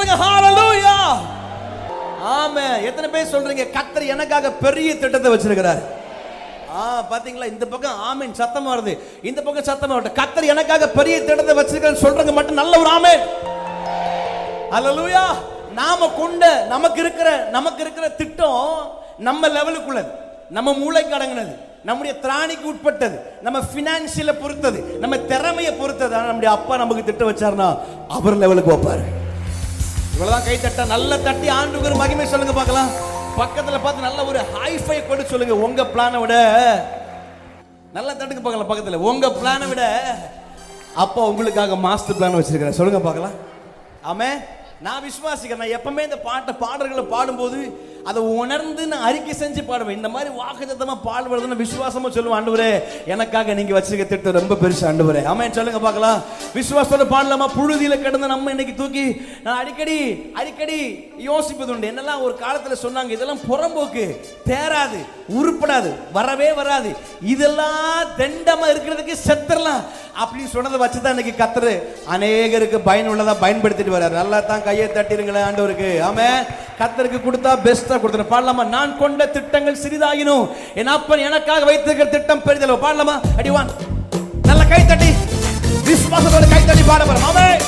சொல்லுங்க ஹalleluya ஆமே எத்தனை பேர் சொல்றீங்க கத்தர் எனக்காக பெரிய திட்டத்தை வச்சிருக்கிறார் ஆ பாத்தீங்களா இந்த பக்கம் ஆமென் சத்தமா வருது இந்த பக்கம் சத்தமா வருது கத்தர் எனக்காக பெரிய திட்டத்தை வச்சிருக்கான்னு சொல்றவங்க மட்டும் நல்ல ஒரு ஆமென் அல்லேலூயா நாம கொண்ட நமக்கு இருக்கிற நமக்கு இருக்கிற திட்டம் நம்ம லெவலுக்குள்ளது நம்ம மூளைக்கு அடங்கினது நம்முடைய திராணிக்கு உட்பட்டது நம்ம பினான்சியலை பொறுத்தது நம்ம திறமையை பொறுத்தது ஆனா நம்முடைய அப்பா நமக்கு திட்டம் வச்சாருன்னா அவர் லெவலுக்கு வைப்பாரு இவ்வளவுதான் கை தட்ட நல்ல தட்டி ஆண்டுக்கு மகிமை சொல்லுங்க பார்க்கலாம் பக்கத்துல பார்த்து நல்ல ஒரு ஹைஃபை கொண்டு சொல்லுங்க உங்க பிளானை விட நல்லா தட்டுக்கு பார்க்கலாம் பக்கத்துல உங்க பிளானை விட அப்பா உங்களுக்காக மாஸ்டர் பிளான் வச்சிருக்கிறேன் சொல்லுங்க பார்க்கலாம் ஆமே நான் விசுவாசிக்கிறேன் நான் எப்பவுமே இந்த பாட்டை பாடல்களை பாடும்போது அதை உணர்ந்து நான் அறிக்கை செஞ்சு பாடுவேன் இந்த மாதிரி வாக்குத்தத்தமா பாடுபடுறதுன்னு விசுவாசமா சொல்லுவேன் ஆண்டவரே எனக்காக நீங்க வச்சிருக்க திட்டம் ரொம்ப பெருசு ஆண்டவரே ஆமென் சொல்லுங்க பார்க்கலாம் விசுவாசத்தோட பாடலாமா புழுதியில கிடந்த நம்ம இன்னைக்கு தூக்கி நான் அடிக்கடி அடிக்கடி யோசிப்பது உண்டு என்னெல்லாம் ஒரு காலத்துல சொன்னாங்க இதெல்லாம் புறம்போக்கு தேராது உருப்படாது வரவே வராது இதெல்லாம் தெண்டமா இருக்கிறதுக்கு செத்துறலாம் அப்படின்னு சொன்னதை வச்சு தான் இன்னைக்கு கத்துரு அநேகருக்கு பயனுள்ளதா பயன்படுத்திட்டு வர்றாரு நல்லா தான் கையை தட்டிருங்களேன் ஆண்டவருக்கு ஆமே கத்தருக்கு கொடுத்தா பெஸ்டா கொடுத்துரு பாடலாமா நான் கொண்ட திட்டங்கள் சிறிதாகினும் என் அப்பன் எனக்காக வைத்திருக்கிற திட்டம் பெரிதளவு பாடலாமா அடிவான் நல்ல கை தட்டி விசுவாசத்தோட கை தட்டி பாட போறோம் ஆமே